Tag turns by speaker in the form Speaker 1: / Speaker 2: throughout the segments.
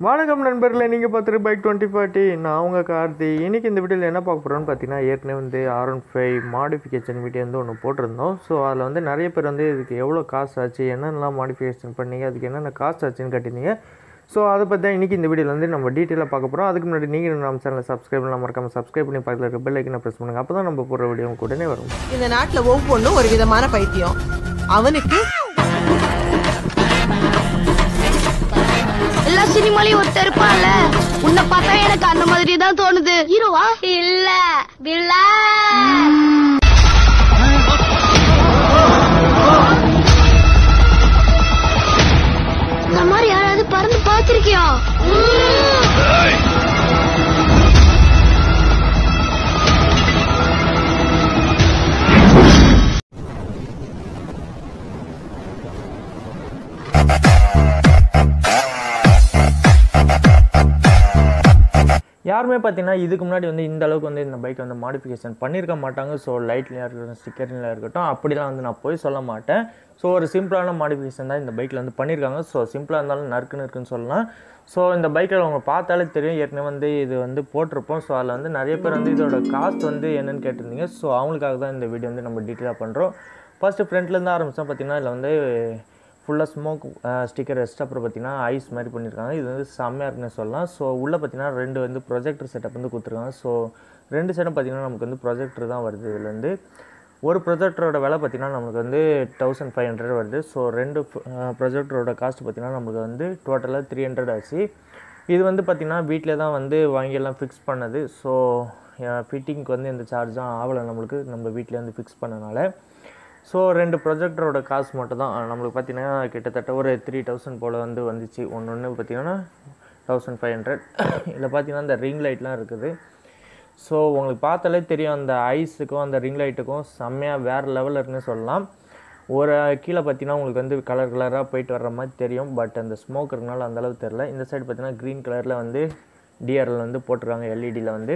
Speaker 1: வணக்கம் நண்பர்களே நீங்கள் பார்த்துட்டு பைக் டுவெண்ட்டி ஃபார்ட்டி நான் உங்கள் கார்த்தி இன்றைக்கி இந்த வீடியோவில் என்ன பார்க்க போகிறோன்னு பார்த்தீங்கன்னா ஏற்கனவே வந்து R one five modification video வந்து ஒன்று போட்டிருந்தோம் ஸோ அதில் வந்து நிறைய பேர் வந்து இதுக்கு எவ்வளோ காசு ஆச்சு என்னென்னலாம் மாடிஃபிகேஷன் பண்ணீங்க அதுக்கு என்னென்ன காசு ஆச்சுன்னு கேட்டிருந்தீங்க ஸோ அதை பற்றி தான் இன்றைக்கி இந்த வீடியோவில் வந்து நம்ம டீட்டெயிலாக பார்க்க போகிறோம் அதுக்கு முன்னாடி நீங்கள் நம்ம சேனலை சப்ஸ்கிரைப் பண்ணலாம் மறக்காமல் சப்ஸ்கிரைப் பண்ணி பக்கத்தில் இருக்க பெல் ஐக்கனை ப்ரெஸ் பண்ணுங்கள் அப்போ தான் நம்ம போடுற வீடியோ உங்களுக்கு உடனே வரும்
Speaker 2: இந்த நாட்டுல ஒவ்வொன்றும் ஒரு விதமான பைத்தியம் அவனுக்கு
Speaker 3: எல்லா சினிமாலையும் ஒருத்தர் இருப்பான்ல உன்னை பார்த்தா எனக்கு அந்த மாதிரி தான் தோணுது ஹீரோவா இல்ல வில்லா இந்த மாதிரி யாராவது பறந்து பார்த்திருக்கியா
Speaker 1: யாருமே பார்த்தீங்கன்னா இதுக்கு முன்னாடி வந்து இந்த அளவுக்கு வந்து இந்த பைக் வந்து மாடிஃபிகேஷன் பண்ணியிருக்க மாட்டாங்க ஸோ லைட்லையாக இருக்கட்டும் ஸ்டிக்கரில் இருக்கட்டும் அப்படிலாம் வந்து நான் போய் சொல்ல மாட்டேன் ஸோ ஒரு சிம்பிளான மாடிஃபிகேஷன் தான் இந்த பைக்கில் வந்து பண்ணியிருக்காங்க ஸோ சிம்பிளாக இருந்தாலும் நறுக்குன்னு இருக்குன்னு சொல்லலாம் ஸோ இந்த பைக்கில் அவங்க பார்த்தாலே தெரியும் ஏற்கனவே வந்து இது வந்து போட்டிருப்போம் ஸோ அதில் வந்து நிறைய பேர் வந்து இதோட காஸ்ட் வந்து என்னன்னு கேட்டிருந்தீங்க ஸோ அவங்களுக்காக தான் இந்த வீடியோ வந்து நம்ம டீட்டெயிலாக பண்ணுறோம் ஃபஸ்ட்டு ஃப்ரண்ட்லேருந்து ஆரம்பித்தோம் பார்த்தீங்கன்னா இதில் வந்து ஃபுல்லாக ஸ்மோக் ஸ்டிக்கர் ரெஸ்ட் அப்புறம் பார்த்தீங்கன்னா ஐஸ் மாதிரி பண்ணியிருக்காங்க இது வந்து செம்மையாக இருக்குன்னு சொல்லலாம் ஸோ உள்ளே பார்த்தீங்கன்னா ரெண்டு வந்து ப்ரொஜெக்டர் செட்டப் வந்து கொடுத்துருக்காங்க ஸோ ரெண்டு செட்டும் பார்த்தீங்கன்னா நமக்கு வந்து ப்ரொஜெக்டர் தான் வருது இதில் வந்து ஒரு ப்ரொஜெக்டரோட விலை பார்த்தீங்கன்னா நமக்கு வந்து தௌசண்ட் ஃபைவ் ஹண்ட்ரட் வருது ஸோ ரெண்டு ப்ரொஜெக்டரோட காஸ்ட் பார்த்தீங்கன்னா நமக்கு வந்து டோட்டலாக த்ரீ ஹண்ட்ரட் ஆச்சு இது வந்து பார்த்திங்கன்னா வீட்டில் தான் வந்து வாங்கி எல்லாம் ஃபிக்ஸ் பண்ணது ஸோ ஃபிட்டிங்க்கு வந்து எந்த சார்ஜும் ஆகலை நம்மளுக்கு நம்ம வீட்டில் வந்து ஃபிக்ஸ் பண்ணனால ஸோ ரெண்டு ப்ரொஜெக்டரோட காசு மட்டும் தான் நம்மளுக்கு பார்த்தீங்கன்னா கிட்டத்தட்ட ஒரு த்ரீ தௌசண்ட் போல் வந்து வந்துச்சு ஒன்று ஒன்று பார்த்தீங்கன்னா தௌசண்ட் ஃபைவ் ஹண்ட்ரட் இதில் பார்த்தீங்கன்னா இந்த ரிங் லைட்லாம் இருக்குது ஸோ உங்களுக்கு பார்த்தாலே தெரியும் அந்த ஐஸுக்கும் அந்த ரிங் லைட்டுக்கும் செம்மையாக வேறு லெவலில் இருக்குன்னு சொல்லலாம் ஒரு கீழே பார்த்தீங்கன்னா உங்களுக்கு வந்து கலர் கலராக போயிட்டு வர்ற மாதிரி தெரியும் பட் அந்த ஸ்மோக் இருக்கனால அந்த அளவுக்கு தெரில இந்த சைடு பார்த்தீங்கன்னா க்ரீன் கலரில் வந்து டிஆர்எல் வந்து போட்டிருக்காங்க எல்இடியில் வந்து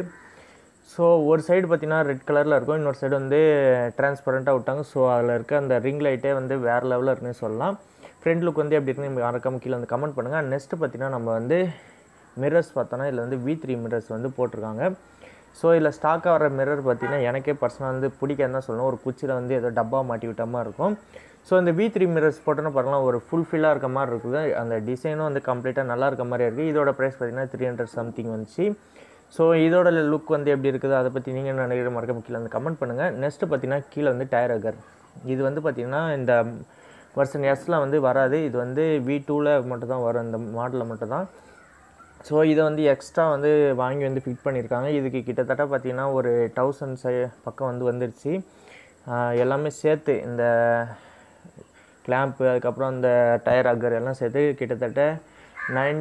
Speaker 1: ஸோ ஒரு சைடு பார்த்தீங்கன்னா ரெட் கலரில் இருக்கும் இன்னொரு சைடு வந்து டிரான்ஸ்பரண்ட்டாக விட்டாங்க ஸோ அதில் இருக்க அந்த ரிங் லைட்டே வந்து வேறு லெவலில் இருக்குன்னு சொல்லலாம் ஃப்ரண்ட் லுக் வந்து எப்படி இருக்குன்னு நீங்கள் மறக்காம கீழே வந்து கமெண்ட் பண்ணுங்கள் நெக்ஸ்ட்டு பார்த்தீங்கன்னா நம்ம வந்து மிரர்ஸ் பார்த்தோன்னா இதில் வந்து வி த்ரீ மிரர்ஸ் வந்து போட்டிருக்காங்க ஸோ இதில் ஸ்டாக்காக வர மிரர் பார்த்தீங்கன்னா எனக்கே பர்சனலாக வந்து பிடிக்காதுன்னு தான் சொல்லணும் ஒரு குச்சியில் வந்து ஏதோ டப்பா மாட்டி விட்ட மாதிரி இருக்கும் ஸோ இந்த வி த்ரீ மிரர்ஸ் போட்டோன்னா பாருங்களா ஒரு ஃபுல்ஃபில்லாக இருக்க மாதிரி இருக்குது அந்த டிசைனும் வந்து கம்ப்ளீட்டாக நல்லா இருக்க மாதிரி இருக்குது இதோட ப்ரைஸ் பார்த்தீங்கன்னா த்ரீ ஹண்ட்ரட் சம்திங் வந்துச்சு ஸோ இதோட லுக் வந்து எப்படி இருக்குது அதை பற்றி நீங்கள் என்ன நினைக்கிற மறக்காம கீழே வந்து கமெண்ட் பண்ணுங்கள் நெக்ஸ்ட்டு பார்த்தீங்கன்னா கீழே வந்து டயர் அகர் இது வந்து பார்த்திங்கன்னா இந்த வருஷன் எஸ்லாம் வந்து வராது இது வந்து வி டூவில் மட்டும் தான் வரும் இந்த மாடலில் மட்டும் தான் ஸோ இதை வந்து எக்ஸ்ட்ரா வந்து வாங்கி வந்து ஃபிட் பண்ணியிருக்காங்க இதுக்கு கிட்டத்தட்ட பார்த்திங்கன்னா ஒரு தௌசண்ட் சை பக்கம் வந்து வந்துருச்சு ஆஹ் எல்லாமே சேர்த்து இந்த கிளாம்ப்பு அதுக்கப்புறம் இந்த டயர் அக்கர் எல்லாம் சேர்த்து கிட்டத்தட்ட நைன்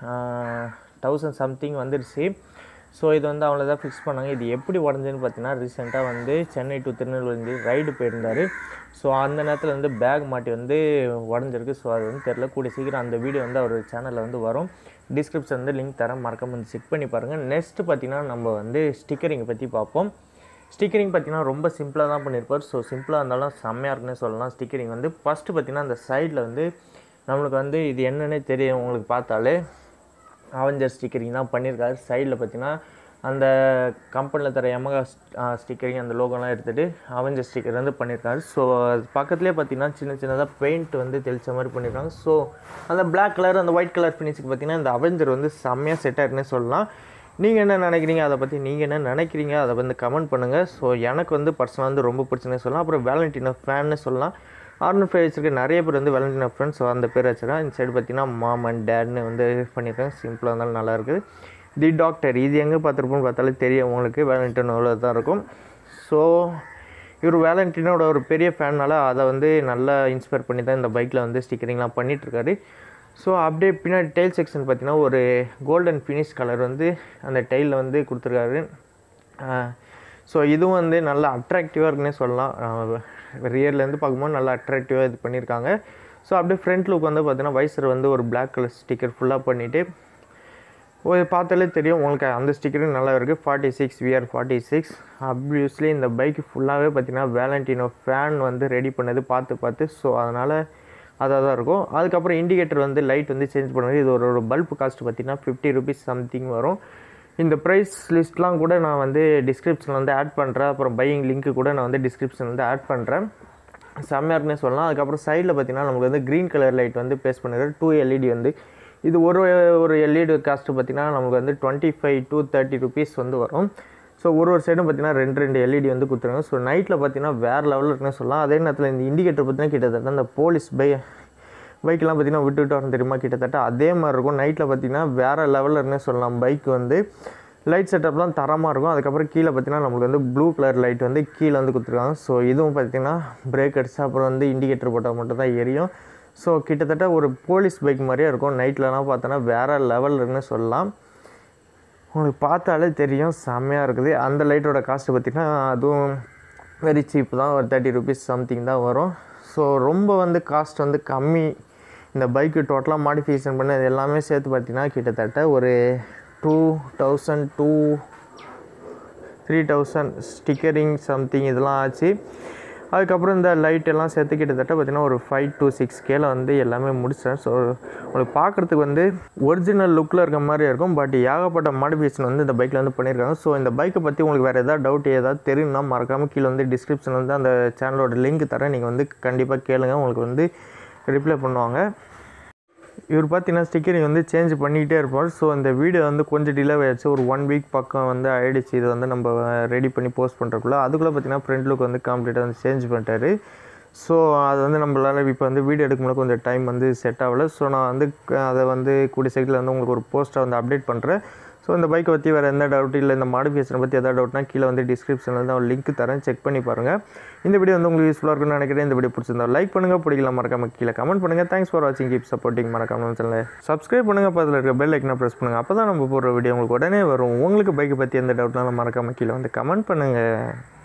Speaker 1: தௌசண்ட் சம்திங் வந்துருச்சு ஸோ இது வந்து அவங்கள தான் ஃபிக்ஸ் பண்ணாங்க இது எப்படி உடஞ்சுன்னு பார்த்தீங்கன்னா ரீசெண்டாக வந்து சென்னை டு திருநெல்வேலி ரைடு போயிருந்தார் ஸோ அந்த நேரத்தில் வந்து பேக் மாட்டி வந்து உடஞ்சிருக்கு ஸோ அது வந்து தெரில கூடிய சீக்கிரம் அந்த வீடியோ வந்து அவர் சேனலில் வந்து வரும் டிஸ்கிரிப்ஷன் வந்து லிங்க் தரேன் மறக்காம வந்து செக் பண்ணி பாருங்கள் நெக்ஸ்ட்டு பார்த்தீங்கன்னா நம்ம வந்து ஸ்டிக்கரிங்கை பற்றி பார்ப்போம் ஸ்டிக்கரிங் பார்த்தீங்கன்னா ரொம்ப சிம்பிளாக தான் பண்ணியிருப்பார் ஸோ சிம்பிளாக இருந்தாலும் செம்மையாக இருக்குன்னு சொல்லலாம் ஸ்டிக்கரிங் வந்து ஃபஸ்ட்டு பார்த்தீங்கன்னா அந்த சைடில் வந்து நம்மளுக்கு வந்து இது என்னன்னே தெரியும் உங்களுக்கு பார்த்தாலே அவெஞ்சர் ஸ்டிக்கரிங் தான் பண்ணியிருக்காரு சைடில் பார்த்தீங்கன்னா அந்த கம்பெனியில் தர எமகா ஸ்டிக்கரிங் அந்த லோகோலாம் எடுத்துகிட்டு அவெஞ்சர் ஸ்டிக்கர் வந்து பண்ணியிருக்காரு ஸோ அது பக்கத்துலேயே பார்த்தீங்கன்னா சின்ன சின்னதாக பெயிண்ட் வந்து தெளிச்ச மாதிரி பண்ணியிருக்காங்க ஸோ அந்த Black கலர் அந்த ஒயிட் கலர் ஃபினிஷுக்கு பார்த்தீங்கன்னா இந்த அவெஞ்சர் வந்து செம்மையாக செட் ஆயிருக்குன்னே சொல்லலாம் நீங்கள் என்ன நினைக்கிறீங்க அதை பற்றி நீங்கள் என்ன நினைக்கிறீங்க அதை வந்து கமெண்ட் பண்ணுங்கள் ஸோ எனக்கு வந்து பர்சனலாக வந்து ரொம்ப பிடிச்சுன்னே சொல்லலாம் அப்புறம் வேலண்டினோ ஃபேன்னு சொல்லலாம் ஆர்னு ஃபேர் வச்சிருக்க நிறைய பேர் வந்து வேலண்டினோ ஃப்ரெண்ட்ஸ் ஸோ அந்த பேர் வச்சிருக்கேன் இந்த சைடு பார்த்தீங்கன்னா மாம் அண்ட் டேட்னு வந்து பண்ணியிருக்காங்க சிம்பிளாக இருந்தாலும் நல்லா இருக்குது தி டாக்டர் இது எங்கே பார்த்துருப்போம்னு பார்த்தாலே தெரியும் உங்களுக்கு வேலண்டினோவில் தான் இருக்கும் ஸோ இவர் வேலண்டினோட ஒரு பெரிய ஃபேன்னால அதை வந்து நல்லா இன்ஸ்பயர் பண்ணி தான் இந்த பைக்கில் வந்து ஸ்டிக்கரிங்லாம் பண்ணிகிட்ருக்காரு ஸோ அப்படியே பின்னாடி டெயில் செக்ஷன் பார்த்தீங்கன்னா ஒரு கோல்டன் ஃபினிஷ் கலர் வந்து அந்த டெயிலில் வந்து கொடுத்துருக்காரு ஸோ இதுவும் வந்து நல்லா அட்ராக்டிவாக இருக்குன்னே சொல்லலாம் ரியர்லேருந்து பார்க்கும்போது நல்லா அட்ராக்டிவாக இது பண்ணியிருக்காங்க ஸோ அப்படியே ஃப்ரண்ட் லுக் வந்து பார்த்தீங்கன்னா வைசர் வந்து ஒரு Black கலர் ஸ்டிக்கர் ஃபுல்லாக பண்ணிவிட்டு ஒரு பார்த்தாலே தெரியும் உங்களுக்கு அந்த ஸ்டிக்கரும் நல்லா இருக்குது forty six VR forty six obviously இந்த பைக் ஃபுல்லாகவே பார்த்தீங்கன்னா வேலண்டினோ ஃபேன் வந்து ரெடி பண்ணது பார்த்து பார்த்து ஸோ அதனால் அதாக தான் இருக்கும் அதுக்கப்புறம் இண்டிகேட்டர் வந்து லைட் வந்து சேஞ்ச் பண்ணுறது இது ஒரு ஒரு பல்ப் காஸ்ட் பார்த்தீங்கன்னா ஃபிஃப்டி ருபீஸ் சம்திங் வரும் இந்த ப்ரைஸ் லிஸ்ட்லாம் கூட நான் வந்து டிஸ்கிரிப்ஷனில் வந்து ஆட் பண்ணுறேன் அப்புறம் பையிங் லிங்க்கு கூட நான் வந்து டிஸ்கிரிப்ஷனில் வந்து ஆட் பண்ணுறேன் செம்மையாக இருக்குன்னே சொல்லலாம் அதுக்கப்புறம் சைடில் பார்த்தீங்கன்னா நமக்கு வந்து க்ரீன் கலர் லைட் வந்து பேஸ் பண்ணிருக்க டூ எல்இடி வந்து இது ஒரு ஒரு எல்இடி காஸ்ட்டு பார்த்தீங்கன்னா நமக்கு வந்து twenty five to thirty rupees வந்து வரும் ஸோ ஒரு ஒரு சைடும் பார்த்தீங்கன்னா ரெண்டு ரெண்டு எல்இடி வந்து கொடுத்துருங்க ஸோ நைட்டில் பார்த்தீங்கன்னா வேறு லெவலில் இருக்குன்னு சொல்லலாம் அதே நேரத்தில் இந்த இண்டிகேட்டர் பார்த்தீங்கன்னா கிட்டத்தட்ட அந்த போலீஸ் பை பைக்கெலாம் பார்த்தீங்கன்னா விட்டு விட்டு வரும் தெரியுமா கிட்டத்தட்ட அதே மாதிரி இருக்கும் நைட்டில் பார்த்தீங்கன்னா வேறு லெவலில் இருக்குன்னே சொல்லலாம் பைக் வந்து லைட் செட்டப்லாம் தரமாக இருக்கும் அதுக்கப்புறம் கீழே பார்த்தீங்கன்னா நம்மளுக்கு வந்து ப்ளூ கலர் லைட் வந்து கீழே வந்து கொடுத்துருக்காங்க ஸோ இதுவும் பார்த்தீங்கன்னா பிரேக் அடிச்சு அப்புறம் வந்து இண்டிகேட்டர் போட்டால் மட்டும் தான் எரியும் ஸோ கிட்டத்தட்ட ஒரு போலீஸ் பைக் மாதிரியே இருக்கும் நைட்லலாம் பார்த்தோன்னா வேறு லெவலில் இருக்குன்னு சொல்லலாம் உங்களுக்கு பார்த்தாலே தெரியும் செம்மையாக இருக்குது அந்த லைட்டோட காஸ்ட்டு பார்த்திங்கன்னா அதுவும் வெரி சீப் தான் ஒரு தேர்ட்டி ருபீஸ் சம்திங் தான் வரும் ஸோ ரொம்ப வந்து காஸ்ட் வந்து கம்மி இந்த பைக்கு டோட்டலாக மாடிஃபிகேஷன் பண்ணி அது எல்லாமே சேர்த்து பார்த்திங்கன்னா கிட்டத்தட்ட ஒரு two thousand two three thousand stickering something இதெல்லாம் ஆச்சு அதுக்கப்புறம் இந்த லைட் எல்லாம் சேர்த்து கிட்டத்தட்ட பார்த்திங்கன்னா ஒரு ஃபைவ் டு சிக்ஸ் கேல வந்து எல்லாமே முடிச்சிட்டேன் ஸோ உங்களுக்கு பார்க்குறதுக்கு வந்து ஒரிஜினல் லுக்கில் இருக்க மாதிரி இருக்கும் பட் ஏகப்பட்ட மாடிஃபிகேஷன் வந்து இந்த பைக்கில் வந்து பண்ணியிருக்காங்க ஸோ இந்த பைக்கை பற்றி உங்களுக்கு வேறு ஏதாவது டவுட் ஏதாவது தெரியும்னா மறக்காமல் கீழே வந்து டிஸ்கிரிப்ஷன் வந்து அந்த சேனலோட லிங்க் தரேன் நீங்கள் வந்து கண்டிப்பாக கேளுங்க உங்களுக்கு வந்து ரிப்ளை பண்ணுவாங்க இவர் பார்த்தீங்கன்னா ஸ்டிக்கரிங் வந்து சேஞ்ச் பண்ணிக்கிட்டே இருப்பார் ஸோ இந்த வீடியோ வந்து கொஞ்சம் டிலே ஆயிடுச்சு ஒரு ஒன் வீக் பக்கம் வந்து ஆயிடுச்சு இது வந்து நம்ம ரெடி பண்ணி போஸ்ட் பண்ணுறக்குள்ள அதுக்குள்ளே பார்த்தீங்கன்னா ஃப்ரண்ட் லுக் வந்து கம்ப்ளீட்டாக வந்து சேஞ்ச் பண்ணிட்டாரு ஸோ அது வந்து நம்மளால் இப்போ வந்து வீடியோ எடுக்கும்போது கொஞ்சம் டைம் வந்து செட் ஆகலை ஸோ நான் வந்து க- அதை வந்து கூடிய சைக்கிள் வந்து உங்களுக்கு ஒரு போஸ்ட்டை வந்து அப்டேட் பண்ணுறேன் ஸோ இந்த பைக்கை பற்றி வேறு எந்த டவுட் இல்லை இந்த மாடிஃபிகேஷனை பற்றி எதாவது டவுட்னா கீழே வந்து டிஸ்கிரிப்ஷனில் வந்து ஒரு லிங்க் தரேன் செக் பண்ணி பாருங்கள் இந்த வீடியோ வந்து உங்களுக்கு யூஸ்ஃபுல்லாக இருக்கும்னு நினைக்கிறேன் இந்த வீடியோ பிடிச்சிருந்தா லைக் பண்ணுங்கள் பிடிக்கல மறக்காம கீழே கமெண்ட் பண்ணுங்கள் தேங்க்ஸ் ஃபார் வாட்சிங் கீப் சப்போர்ட்டிங் மறக்காம சேனலை சப்ஸ்கிரைப் பண்ணுங்கள் பக்கத்தில் இருக்க பெல் ஐக்கனை ப்ரெஸ் பண்ணுங்கள் அப்போ தான் நம்ம போடுற வீடியோ உங்களுக்கு உடனே வரும் உங்களுக்கு பைக்கை பற்றி எந்த டவுட்னாலும் மறக்காம கீழே வந்து கமெண்ட் பண்ணுங்கள்